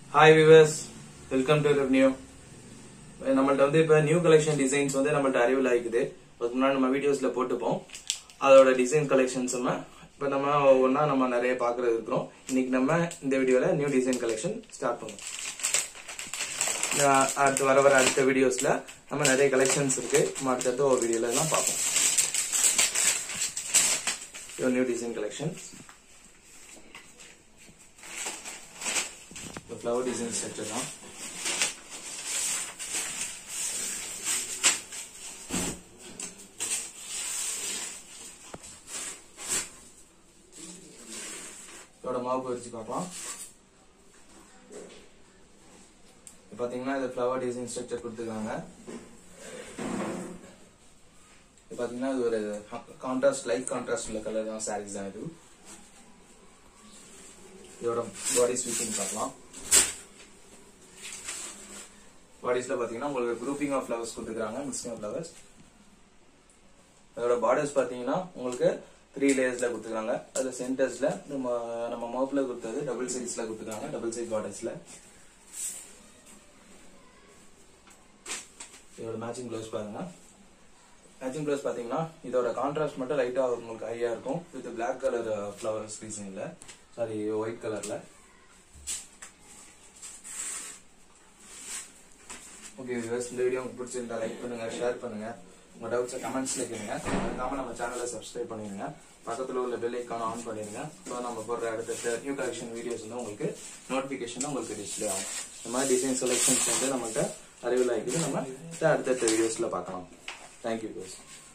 hi viewers welcome to new நம்மள்ட்ட வந்து இப்ப நியூ கலெக்ஷன் டிசைன்ஸ் வந்து நம்மள்ட்ட அறிவில் ஆயிக்குது அதுக்கு முன்னாடி நம்ம வீடியோஸ்ல போட்டுப்போம் அதோட டிசைன் கலெக்ஷன்ஸ் இப்ப நம்ம ஒவ்வொன்றா நம்ம நிறைய பாக்குறது இருக்கிறோம் இன்னைக்கு நம்ம இந்த வீடியோல நியூ டிசைன் கலெக்ஷன் ஸ்டார்ட் பண்ணுவோம் அஹ் அடுத்து வர வர அடுத்த வீடியோஸ்ல நம்ம நிறைய கலெக்ஷன்ஸ் இருக்கு நம்ம அடுத்தடுத்த ஒரு வீடியோல எல்லாம் பார்ப்போம் new design collection flower design structure தான் இதோட மாவு பறிச்சு பார்க்கலாம் இப்ப பாத்தீங்கன்னா இது ஃப்ளவர் டிசைன் ஸ்ட்ரக்சர் கொடுத்துருக்காங்க இது பாத்தீங்கன்னா இது ஒரு கான்ட்ராஸ்ட் லைட் கான்ட்ராஸ்ட் உள்ள கலர் தான் சாரீஸ் தான் இது இதோட பாடி ஸ்விச்சிங் பார்க்கலாம் பாடிஸ்ல பாத்தீங்கன்னா உங்களுக்கு குரூப்பிங் ஆஃப் ஃபிளவர்ஸ் கொடுத்துருக்காங்க மிக்சிங் ஆஃப் ஃபிளவர்ஸ் அதோட பார்டர்ஸ் பாத்தீங்கன்னா உங்களுக்கு த்ரீ லேயர்ஸ்ல கொடுத்துருக்காங்க அதுல சென்டர்ஸ்ல நம்ம நம்ம மோப்ல கொடுத்தது டபுள் சைஸ்ல கொடுத்துருக்காங்க டபுள் சைஸ் பார்டர்ஸ்ல இதோட மேட்சிங் ப்ளவுஸ் பாருங்க மேட்சிங் ப்ளவுஸ் பாத்தீங்கன்னா இதோட கான்ட்ராஸ்ட் மட்டும் லைட்டா உங்களுக்கு ஹையா இருக்கும் வித் பிளாக் கலர் ஃபிளவர்ஸ் டிசைன்ல சாரி ஒயிட் கலர்ல ஓகே வியூவர்ஸ் இந்த வீடியோ உங்களுக்கு பிடிச்சிருந்தா லைக் பண்ணுங்க ஷேர் பண்ணுங்க உங்க டவுட்ஸை கமெண்ட்ஸ்ல கேளுங்க மறக்காம நம்ம சேனலை சப்ஸ்கிரைப் பண்ணிடுங்க பக்கத்துல உள்ள பெல் ஐக்கான ஆன் பண்ணிடுங்க இப்போ நம்ம போடுற அடுத்த நியூ கலெக்ஷன் வீடியோஸ் வந்து உங்களுக்கு நோட்டிபிகேஷன் உங்களுக்கு டிஸ்பிளே ஆகும் இந்த மாதிரி டிசைன் செலெக்ஷன்ஸ் வந்து நம்மகிட்ட அறிவில் ஆகிக்குது நம்ம அடுத்தடுத்த வீடியோஸ்ல பார்க்கலாம் தேங்க்யூ வியூவர்ஸ்